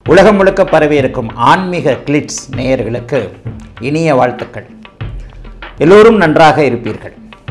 உலகம் முழுக்க பரவி இருக்கும் ஆன்மீக கிளிட்ஸ் நேயர்களுக்கு இனிய வாழ்த்துக்கள் எல்லோரும் நன்றாக இருப்பீர்கள்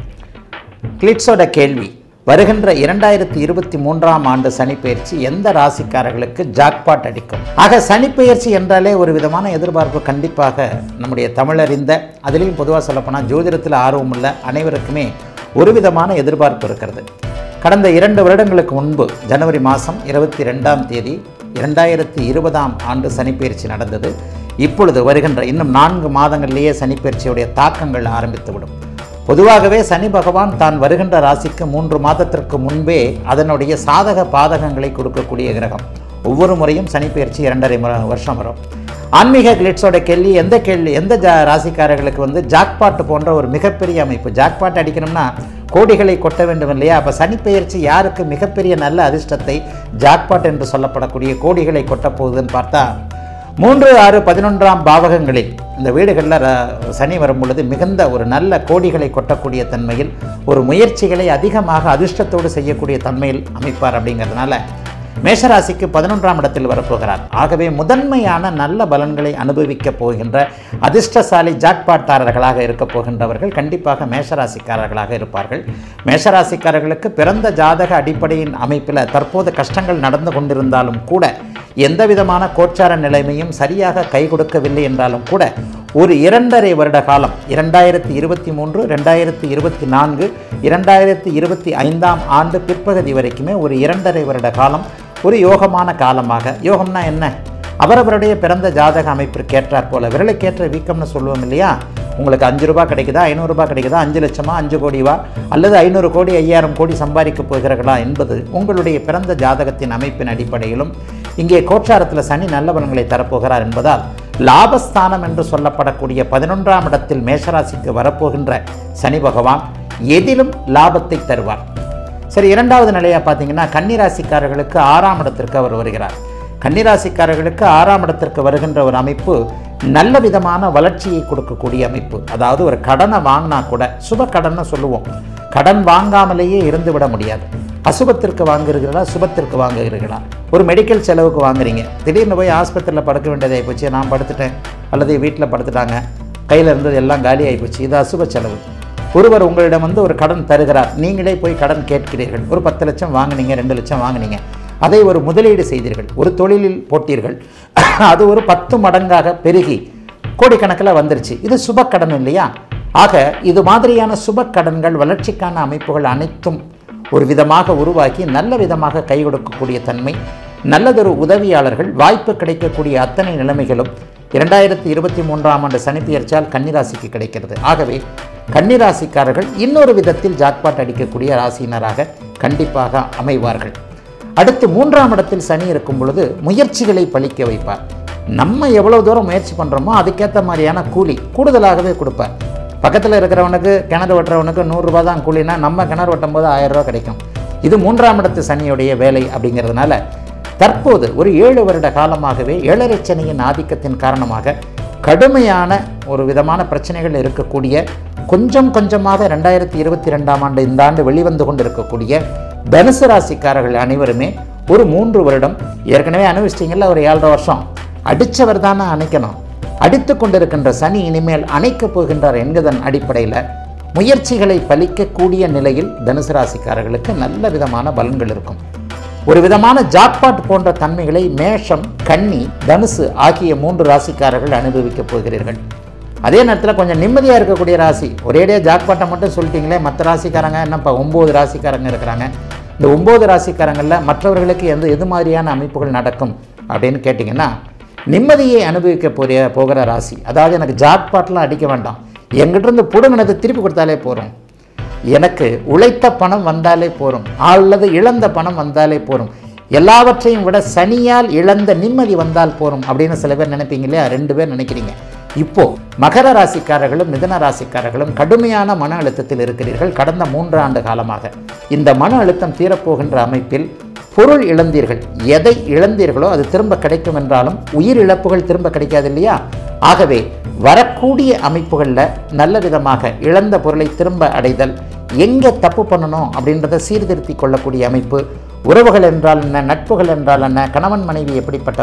கிளிட்ஸோட கேள்வி வருகின்ற இரண்டாயிரத்தி இருபத்தி மூன்றாம் ஆண்டு சனிப்பெயர்ச்சி எந்த ராசிக்காரர்களுக்கு ஜாக்பாட் அடிக்கும் ஆக சனிப்பெயர்ச்சி என்றாலே ஒரு விதமான எதிர்பார்ப்பு கண்டிப்பாக நம்முடைய தமிழறிந்த அதுலேயும் பொதுவாக சொல்லப்போனால் ஜோதிடத்தில் ஆர்வமுள்ள அனைவருக்குமே ஒரு விதமான எதிர்பார்ப்பு இருக்கிறது கடந்த இரண்டு வருடங்களுக்கு முன்பு ஜனவரி மாதம் இருபத்தி ரெண்டாம் தேதி இரண்டாயிரத்தி இருபதாம் ஆண்டு சனிப்பெயர்ச்சி நடந்தது இப்பொழுது வருகின்ற இன்னும் நான்கு மாதங்களிலேயே சனிப்பெயர்ச்சியுடைய தாக்கங்கள் ஆரம்பித்துவிடும் பொதுவாகவே சனி பகவான் தான் வருகின்ற ராசிக்கு மூன்று மாதத்திற்கு முன்பே அதனுடைய சாதக பாதகங்களை கொடுக்கக்கூடிய கிரகம் ஒவ்வொரு முறையும் சனிப்பெயர்ச்சி இரண்டரை முறை வருஷம் வரும் ஆன்மீக கிளிட்ஸோட கேள்வி எந்த கேள்வி எந்த ஜா ராசிக்காரர்களுக்கு வந்து ஜாக்பாட் போன்ற ஒரு மிகப்பெரிய அமைப்பு ஜாக்பாட் அடிக்கணும்னா கோடிகளை கொட்ட வேண்டும் இல்லையா அப்போ சனிப்பெயர்ச்சி யாருக்கு மிகப்பெரிய நல்ல அதிர்ஷ்டத்தை ஜாக்பாட் என்று சொல்லப்படக்கூடிய கோடிகளை கொட்டப் போகுதுன்னு பார்த்தா மூன்று ஆறு பதினொன்றாம் பாவகங்களில் இந்த வீடுகளில் ர- சனி வரும் பொழுது மிகுந்த ஒரு நல்ல கோடிகளை கொட்டக்கூடிய தன்மையில் ஒரு முயற்சிகளை அதிகமாக அதிர்ஷ்டத்தோடு செய்யக்கூடிய தன்மையில் அமைப்பார் அப்படிங்கிறதுனால மேஷராசிக்கு பதினொன்றாம் இடத்தில் வரப்போகிறார் ஆகவே முதன்மையான நல்ல பலன்களை அனுபவிக்கப் போகின்ற அதிர்ஷ்டசாலி ஜாக்பாட்டாரர்களாக இருக்கப் போகின்றவர்கள் கண்டிப்பாக மேஷராசிக்காரர்களாக இருப்பார்கள் மேஷராசிக்காரர்களுக்கு பிறந்த ஜாதக அடிப்படையின் அமைப்பில் தற்போது கஷ்டங்கள் நடந்து கொண்டிருந்தாலும் கூட எந்த விதமான கோச்சார நிலைமையும் சரியாக கை கொடுக்கவில்லை என்றாலும் கூட ஒரு இரண்டரை வருட காலம் இரண்டாயிரத்தி இருபத்தி மூன்று ரெண்டாயிரத்தி இருபத்தி நான்கு இரண்டாயிரத்தி இருபத்தி ஐந்தாம் ஆண்டு பிற்பகுதி வரைக்குமே ஒரு இரண்டரை வருட காலம் ஒரு யோகமான காலமாக யோகம்னா என்ன அவரவருடைய பிறந்த ஜாதக அமைப்பிற்கு ஏற்றாற் போல விரலுக்கேற்ற வீக்கம்னு சொல்லுவோம் இல்லையா உங்களுக்கு அஞ்சு ரூபா கிடைக்குதா ஐநூறுரூபா கிடைக்குதா அஞ்சு லட்சமா அஞ்சு கோடிவா அல்லது ஐநூறு கோடி ஐயாயிரம் கோடி சம்பாதிக்கப் போகிறீர்களா என்பது உங்களுடைய பிறந்த ஜாதகத்தின் அமைப்பின் அடிப்படையிலும் இங்கே கோச்சாரத்தில் சனி நல்ல பலன்களை தரப்போகிறார் என்பதால் லாபஸ்தானம் என்று சொல்லப்படக்கூடிய பதினொன்றாம் இடத்தில் மேஷராசிக்கு வரப்போகின்ற சனி பகவான் எதிலும் லாபத்தை தருவார் சரி இரண்டாவது நிலையாக பார்த்தீங்கன்னா கன்னிராசிக்காரர்களுக்கு ஆறாம் இடத்திற்கு அவர் வருகிறார் கன்னிராசிக்காரர்களுக்கு ஆறாம் இடத்திற்கு வருகின்ற ஒரு அமைப்பு நல்ல விதமான வளர்ச்சியை கொடுக்கக்கூடிய அமைப்பு அதாவது ஒரு கடனை வாங்கினா கூட சுப கடன்னு சொல்லுவோம் கடன் வாங்காமலேயே இருந்து விட முடியாது அசுபத்திற்கு வாங்குகிறீர்களா சுபத்திற்கு வாங்குகிறீர்களா ஒரு மெடிக்கல் செலவுக்கு வாங்குறீங்க திடீர்னு போய் ஆஸ்பத்திரியில் படுக்க வேண்டியதாகி போச்சு நான் படுத்துட்டேன் அல்லது வீட்டில் படுத்துட்டாங்க கையில் இருந்தது எல்லாம் காலி ஆகிப்போச்சு இது அசுப செலவு ஒருவர் உங்களிடம் வந்து ஒரு கடன் தருகிறார் நீங்களே போய் கடன் கேட்கிறீர்கள் ஒரு பத்து லட்சம் வாங்குனீங்க ரெண்டு லட்சம் வாங்குனீங்க அதை ஒரு முதலீடு செய்தீர்கள் ஒரு தொழிலில் போட்டீர்கள் அது ஒரு பத்து மடங்காக பெருகி கோடிக்கணக்கில் வந்துருச்சு இது சுப கடன் இல்லையா ஆக இது மாதிரியான சுப கடன்கள் வளர்ச்சிக்கான அமைப்புகள் அனைத்தும் ஒரு விதமாக உருவாக்கி நல்ல விதமாக கை கொடுக்கக்கூடிய தன்மை நல்லதொரு உதவியாளர்கள் வாய்ப்பு கிடைக்கக்கூடிய அத்தனை நிலைமைகளும் இரண்டாயிரத்தி இருபத்தி மூன்றாம் ஆண்டு சனிப்பெயர்ச்சியால் கன்னிராசிக்கு கிடைக்கிறது ஆகவே கன்னிராசிக்காரர்கள் இன்னொரு விதத்தில் ஜாக்பாட் அடிக்கக்கூடிய ராசியினராக கண்டிப்பாக அமைவார்கள் அடுத்து மூன்றாம் இடத்தில் சனி இருக்கும் பொழுது முயற்சிகளை பலிக்க வைப்பார் நம்ம எவ்வளோ தூரம் முயற்சி பண்ணுறோமோ அதுக்கேற்ற மாதிரியான கூலி கூடுதலாகவே கொடுப்பார் பக்கத்தில் இருக்கிறவனுக்கு கிணறு வெட்டுறவனுக்கு நூறுரூபா தான் கூலினா நம்ம கிணறு வெட்டும் போது ஆயிரம் ரூபாய் கிடைக்கும் இது மூன்றாம் இடத்து சனியுடைய வேலை அப்படிங்கிறதுனால தற்போது ஒரு ஏழு வருட காலமாகவே ஏழரை சனியின் ஆதிக்கத்தின் காரணமாக கடுமையான ஒரு விதமான பிரச்சனைகள் இருக்கக்கூடிய கொஞ்சம் கொஞ்சமாக ரெண்டாயிரத்தி இருபத்தி ரெண்டாம் ஆண்டு இந்த ஆண்டு வெளிவந்து கொண்டிருக்கக்கூடிய தனுசு ராசிக்காரர்கள் அனைவருமே ஒரு மூன்று வருடம் ஏற்கனவே அனுபவிச்சிட்டிங்கல்ல ஒரு ஏழரை வருஷம் அடித்தவர் தானே அணைக்கணும் அடித்து கொண்டிருக்கின்ற சனி இனிமேல் அணைக்கப் போகின்றார் என்கிறதன் அடிப்படையில் முயற்சிகளை பலிக்கக்கூடிய நிலையில் தனுசு ராசிக்காரர்களுக்கு நல்ல விதமான பலன்கள் இருக்கும் ஒரு விதமான ஜாக்பாட் போன்ற தன்மைகளை மேஷம் கன்னி தனுசு ஆகிய மூன்று ராசிக்காரர்கள் அனுபவிக்கப் போகிறீர்கள் அதே நேரத்தில் கொஞ்சம் நிம்மதியாக இருக்கக்கூடிய ராசி ஒரேடியாக ஜாக்பாட்டை மட்டும் சொல்லிட்டீங்களே மற்ற ராசிக்காரங்க என்னப்பா ஒம்பது ராசிக்காரங்க இருக்கிறாங்க இந்த ஒம்பது ராசிக்காரங்களில் மற்றவர்களுக்கு எந்த எது மாதிரியான அமைப்புகள் நடக்கும் அப்படின்னு கேட்டிங்கன்னா நிம்மதியை அனுபவிக்க போகிற போகிற ராசி அதாவது எனக்கு ஜாக்பாட்லாம் அடிக்க வேண்டாம் எங்கிட்ட இருந்து புடுங்கினதை திருப்பி கொடுத்தாலே போகிறோம் எனக்கு உழைத்த பணம் வந்தாலே போதும் அல்லது இழந்த பணம் வந்தாலே போதும் எல்லாவற்றையும் விட சனியால் இழந்த நிம்மதி வந்தால் போதும் அப்படின்னு சில பேர் நினைப்பீங்க இல்லையா ரெண்டு பேர் நினைக்கிறீங்க இப்போ மகர ராசிக்காரர்களும் மிதன ராசிக்காரர்களும் கடுமையான மன அழுத்தத்தில் இருக்கிறீர்கள் கடந்த மூன்று ஆண்டு காலமாக இந்த மன அழுத்தம் தீரப்போகின்ற அமைப்பில் பொருள் இழந்தீர்கள் எதை இழந்தீர்களோ அது திரும்ப கிடைக்கும் என்றாலும் உயிர் இழப்புகள் திரும்ப கிடைக்காது இல்லையா ஆகவே வரக்கூடிய அமைப்புகளில் நல்ல விதமாக இழந்த பொருளை திரும்ப அடைதல் எங்கே தப்பு பண்ணணும் அப்படின்றத சீர்திருத்தி கொள்ளக்கூடிய அமைப்பு உறவுகள் என்றால் என்ன நட்புகள் என்றால் என்ன கணவன் மனைவி எப்படிப்பட்டவர்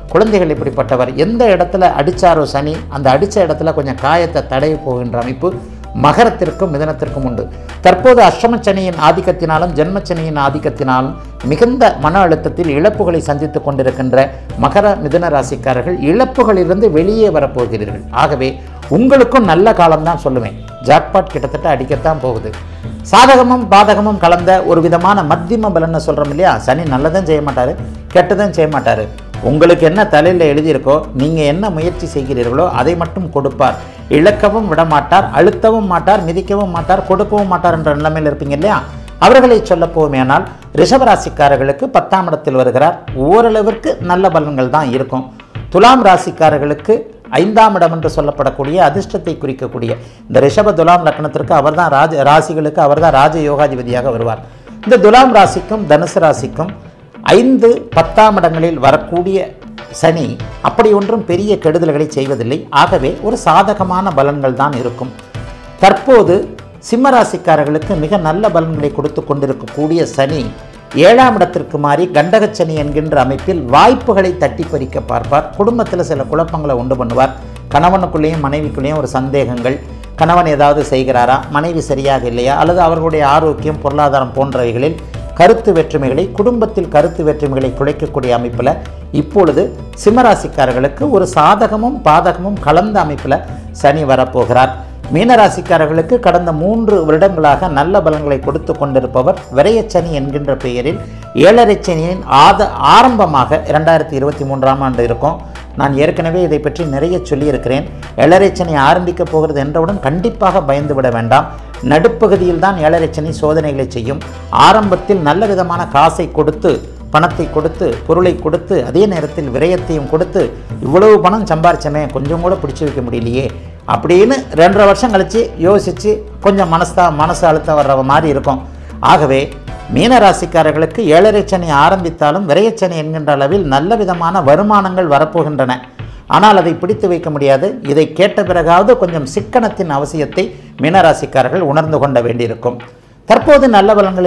குழந்தைகள் இப்படிப்பட்டவர் எந்த இடத்துல அடிச்சாரோ சனி அந்த அடித்த இடத்துல கொஞ்சம் காயத்தை தடவி போகின்ற அமைப்பு மகரத்திற்கும் மிதனத்திற்கும் உண்டு தற்போது அஷ்டமச்சனியின் ஆதிக்கத்தினாலும் ஜென்மச்சனியின் ஆதிக்கத்தினாலும் மிகுந்த மன அழுத்தத்தில் இழப்புகளை சந்தித்துக் கொண்டிருக்கின்ற மகர மிதுன ராசிக்காரர்கள் இழப்புகளிலிருந்து வெளியே வரப்போகிறீர்கள் ஆகவே உங்களுக்கும் நல்ல காலம்தான் சொல்லுவேன் ஜாக்பாட் கிட்டத்தட்ட அடிக்கத்தான் போகுது சாதகமும் பாதகமும் கலந்த ஒரு விதமான மத்தியம பலன்னு சொல்கிறோம் இல்லையா சனி நல்லதும் செய்ய மாட்டார் கெட்டதும் செய்ய மாட்டார் உங்களுக்கு என்ன தலையில் எழுதியிருக்கோ நீங்கள் என்ன முயற்சி செய்கிறீர்களோ அதை மட்டும் கொடுப்பார் இழக்கவும் விட மாட்டார் அழுத்தவும் மாட்டார் மிதிக்கவும் மாட்டார் கொடுக்கவும் மாட்டார் என்ற நிலைமையில் இருப்பீங்க இல்லையா அவர்களை சொல்ல போவேயானால் ரிஷபராசிக்காரர்களுக்கு பத்தாம் இடத்தில் வருகிறார் ஓரளவிற்கு நல்ல பலன்கள் தான் இருக்கும் துலாம் ராசிக்காரர்களுக்கு ஐந்தாம் இடம் என்று சொல்லப்படக்கூடிய அதிர்ஷ்டத்தை குறிக்கக்கூடிய இந்த ரிஷப துலாம் லக்னத்திற்கு அவர்தான் ராஜ ராசிகளுக்கு அவர்தான் ராஜ யோகாதிபதியாக வருவார் இந்த துலாம் ராசிக்கும் தனுசு ராசிக்கும் ஐந்து பத்தாம் இடங்களில் வரக்கூடிய சனி அப்படி ஒன்றும் பெரிய கெடுதல்களை செய்வதில்லை ஆகவே ஒரு சாதகமான பலன்கள் தான் இருக்கும் தற்போது சிம்ம ராசிக்காரர்களுக்கு மிக நல்ல பலன்களை கொடுத்து கொண்டிருக்கக்கூடிய சனி ஏழாம் இடத்திற்கு மாறி கண்டகச்சனி என்கின்ற அமைப்பில் வாய்ப்புகளை தட்டி பறிக்க பார்ப்பார் குடும்பத்தில் சில குழப்பங்களை உண்டு பண்ணுவார் கணவனுக்குள்ளேயும் மனைவிக்குள்ளேயும் ஒரு சந்தேகங்கள் கணவன் ஏதாவது செய்கிறாரா மனைவி சரியாக இல்லையா அல்லது அவர்களுடைய ஆரோக்கியம் பொருளாதாரம் போன்றவைகளில் கருத்து வேற்றுமைகளை குடும்பத்தில் கருத்து வேற்றுமைகளை குலைக்கக்கூடிய அமைப்பில் இப்பொழுது சிம்மராசிக்காரர்களுக்கு ஒரு சாதகமும் பாதகமும் கலந்த அமைப்பில் சனி வரப்போகிறார் மீனராசிக்காரர்களுக்கு கடந்த மூன்று வருடங்களாக நல்ல பலன்களை கொடுத்து கொண்டிருப்பவர் விரயச்சனி என்கின்ற பெயரில் ஏழரை சனியின் ஆத ஆரம்பமாக இரண்டாயிரத்தி இருபத்தி மூன்றாம் ஆண்டு இருக்கும் நான் ஏற்கனவே இதை பற்றி நிறைய சொல்லியிருக்கிறேன் ஏழரை சனி ஆரம்பிக்க போகிறது என்றவுடன் கண்டிப்பாக பயந்து விட வேண்டாம் நடுப்பகுதியில் தான் ஏழரை சனி சோதனைகளை செய்யும் ஆரம்பத்தில் நல்ல விதமான காசை கொடுத்து பணத்தை கொடுத்து பொருளை கொடுத்து அதே நேரத்தில் விரயத்தையும் கொடுத்து இவ்வளவு பணம் சம்பாரிச்சமே கொஞ்சம் கூட பிடிச்சி வைக்க முடியலையே அப்படின்னு ரெண்டரை வருஷம் கழித்து யோசித்து கொஞ்சம் மனசா மனசு அழுத்தம் வர்ற மாதிரி இருக்கும் ஆகவே மீனராசிக்காரர்களுக்கு ஏழரை சனி ஆரம்பித்தாலும் விரயச்சனி என்கின்ற அளவில் நல்ல விதமான வருமானங்கள் வரப்போகின்றன ஆனால் அதை பிடித்து வைக்க முடியாது இதை கேட்ட பிறகாவது கொஞ்சம் சிக்கனத்தின் அவசியத்தை மீனராசிக்காரர்கள் உணர்ந்து கொள்ள வேண்டியிருக்கும் தற்போது நல்ல பலன்களை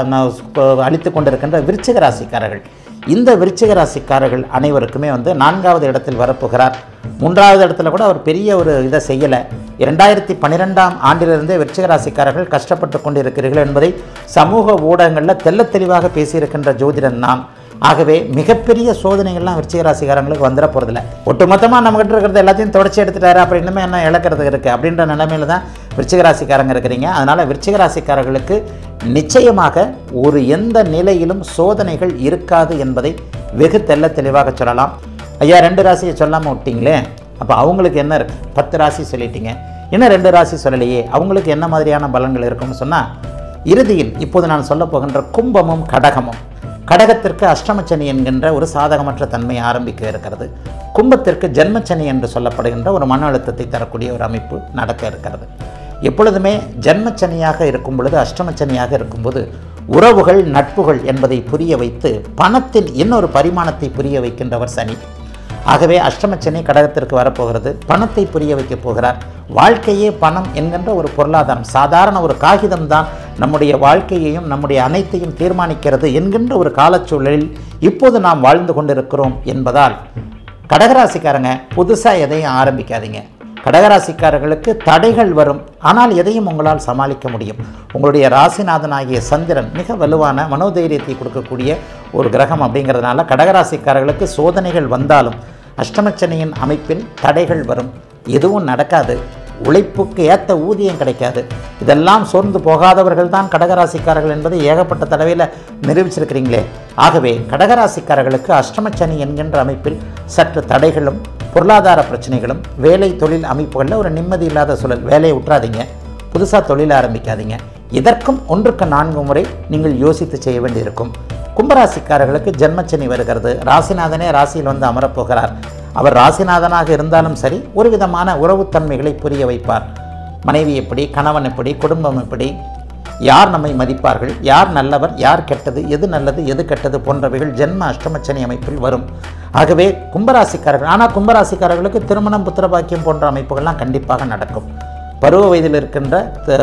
அளித்து கொண்டிருக்கின்ற விருச்சிக ராசிக்காரர்கள் இந்த விருச்சிக ராசிக்காரர்கள் அனைவருக்குமே வந்து நான்காவது இடத்தில் வரப்போகிறார் மூன்றாவது இடத்துல கூட அவர் பெரிய ஒரு இதை செய்யலை இரண்டாயிரத்தி பன்னிரெண்டாம் ஆண்டிலிருந்தே விருச்சிக ராசிக்காரர்கள் கஷ்டப்பட்டு கொண்டிருக்கிறீர்கள் என்பதை சமூக ஊடகங்களில் தெள்ளத் தெளிவாக பேசியிருக்கின்ற ஜோதிடன் நான் ஆகவே மிகப்பெரிய சோதனைகள்லாம் விருச்சிக ராசிக்காரங்களுக்கு வந்துட போகிறதில்ல ஒட்டுமொத்தமாக நம்மகிட்ட இருக்கிறது எல்லாத்தையும் தொடச்சி எடுத்துட்டாரு அப்புறம் இன்னுமே என்ன இழக்கிறது இருக்குது அப்படின்ற நிலைமையில தான் விருச்சிக ராசிக்காரங்க இருக்கிறீங்க அதனால் விருச்சிக ராசிக்காரர்களுக்கு நிச்சயமாக ஒரு எந்த நிலையிலும் சோதனைகள் இருக்காது என்பதை வெகு தெள்ள தெளிவாக சொல்லலாம் ஐயா ரெண்டு ராசியை சொல்லாமல் விட்டீங்களே அப்போ அவங்களுக்கு என்ன இருக்கு பத்து ராசி சொல்லிட்டீங்க இன்னும் ரெண்டு ராசி சொல்லலையே அவங்களுக்கு என்ன மாதிரியான பலன்கள் இருக்கும்னு சொன்னால் இறுதியில் இப்போது நான் சொல்ல போகின்ற கும்பமும் கடகமும் கடகத்திற்கு அஷ்டமச்சனி என்கின்ற ஒரு சாதகமற்ற தன்மை ஆரம்பிக்க இருக்கிறது கும்பத்திற்கு ஜென்மச்சனி என்று சொல்லப்படுகின்ற ஒரு மன அழுத்தத்தை தரக்கூடிய ஒரு அமைப்பு நடக்க இருக்கிறது எப்பொழுதுமே ஜென்மச்சனியாக இருக்கும் பொழுது அஷ்டமச்சனியாக இருக்கும்போது உறவுகள் நட்புகள் என்பதை புரிய வைத்து பணத்தின் இன்னொரு பரிமாணத்தை புரிய வைக்கின்றவர் சனி ஆகவே அஷ்டமச்சனி கடகத்திற்கு வரப்போகிறது பணத்தை புரிய வைக்கப் போகிறார் வாழ்க்கையே பணம் என்கின்ற ஒரு பொருளாதாரம் சாதாரண ஒரு காகிதம் தான் நம்முடைய வாழ்க்கையையும் நம்முடைய அனைத்தையும் தீர்மானிக்கிறது என்கின்ற ஒரு காலச்சூழலில் இப்போது நாம் வாழ்ந்து கொண்டிருக்கிறோம் என்பதால் கடகராசிக்காரங்க புதுசாக எதையும் ஆரம்பிக்காதீங்க கடகராசிக்காரர்களுக்கு தடைகள் வரும் ஆனால் எதையும் உங்களால் சமாளிக்க முடியும் உங்களுடைய ராசிநாதனாகிய சந்திரன் மிக வலுவான மனோதைரியத்தை கொடுக்கக்கூடிய ஒரு கிரகம் அப்படிங்கிறதுனால கடகராசிக்காரர்களுக்கு சோதனைகள் வந்தாலும் அஷ்டமச்சனியின் அமைப்பில் தடைகள் வரும் எதுவும் நடக்காது உழைப்புக்கு ஏற்ற ஊதியம் கிடைக்காது இதெல்லாம் சோர்ந்து போகாதவர்கள் தான் கடகராசிக்காரர்கள் என்பதை ஏகப்பட்ட தடவையில் நிரூபிச்சிருக்கிறீங்களே ஆகவே கடகராசிக்காரர்களுக்கு அஷ்டமச்சனி என்கின்ற அமைப்பில் சற்று தடைகளும் பொருளாதார பிரச்சனைகளும் வேலை தொழில் அமைப்புகளில் ஒரு நிம்மதி இல்லாத சூழல் வேலையை விட்டுறாதீங்க புதுசாக தொழில் ஆரம்பிக்காதீங்க இதற்கும் ஒன்றுக்கு நான்கு முறை நீங்கள் யோசித்து செய்ய வேண்டியிருக்கும் கும்பராசிக்காரர்களுக்கு ஜென்மச்சனி வருகிறது ராசிநாதனே ராசியில் வந்து அமரப்போகிறார் அவர் ராசிநாதனாக இருந்தாலும் சரி ஒரு விதமான உறவுத்தன்மைகளை புரிய வைப்பார் மனைவி எப்படி கணவன் எப்படி குடும்பம் எப்படி யார் நம்மை மதிப்பார்கள் யார் நல்லவர் யார் கெட்டது எது நல்லது எது கெட்டது போன்றவைகள் ஜென்ம அஷ்டமச்சனி அமைப்பில் வரும் ஆகவே கும்பராசிக்காரர்கள் ஆனால் கும்பராசிக்காரர்களுக்கு திருமணம் புத்திரபாக்கியம் போன்ற அமைப்புகள்லாம் கண்டிப்பாக நடக்கும் பருவ வயதில் இருக்கின்ற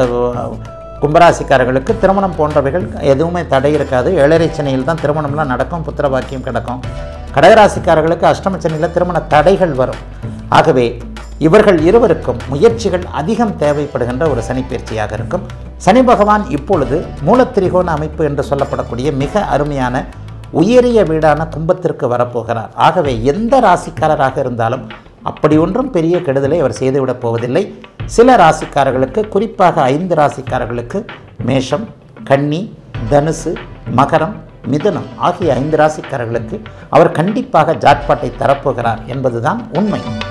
த- கும்பராசிக்காரர்களுக்கு திருமணம் போன்றவைகள் எதுவுமே தடை இருக்காது ஏழரை சனியில் தான் திருமணம்லாம் நடக்கும் புத்திரபாக்கியம் கிடக்கும் கடகராசிக்காரர்களுக்கு அஷ்டமச்சனியில் திருமண தடைகள் வரும் ஆகவே இவர்கள் இருவருக்கும் முயற்சிகள் அதிகம் தேவைப்படுகின்ற ஒரு சனிப்பயிற்சியாக இருக்கும் சனி பகவான் இப்பொழுது மூலத்திரிகோண அமைப்பு என்று சொல்லப்படக்கூடிய மிக அருமையான உயரிய வீடான கும்பத்திற்கு வரப்போகிறார் ஆகவே எந்த ராசிக்காரராக இருந்தாலும் அப்படி ஒன்றும் பெரிய கெடுதலை அவர் செய்துவிடப் போவதில்லை சில ராசிக்காரர்களுக்கு குறிப்பாக ஐந்து ராசிக்காரர்களுக்கு மேஷம் கன்னி தனுசு மகரம் மிதுனம் ஆகிய ஐந்து ராசிக்காரர்களுக்கு அவர் கண்டிப்பாக ஜாட்பாட்டை தரப்போகிறார் என்பதுதான் உண்மை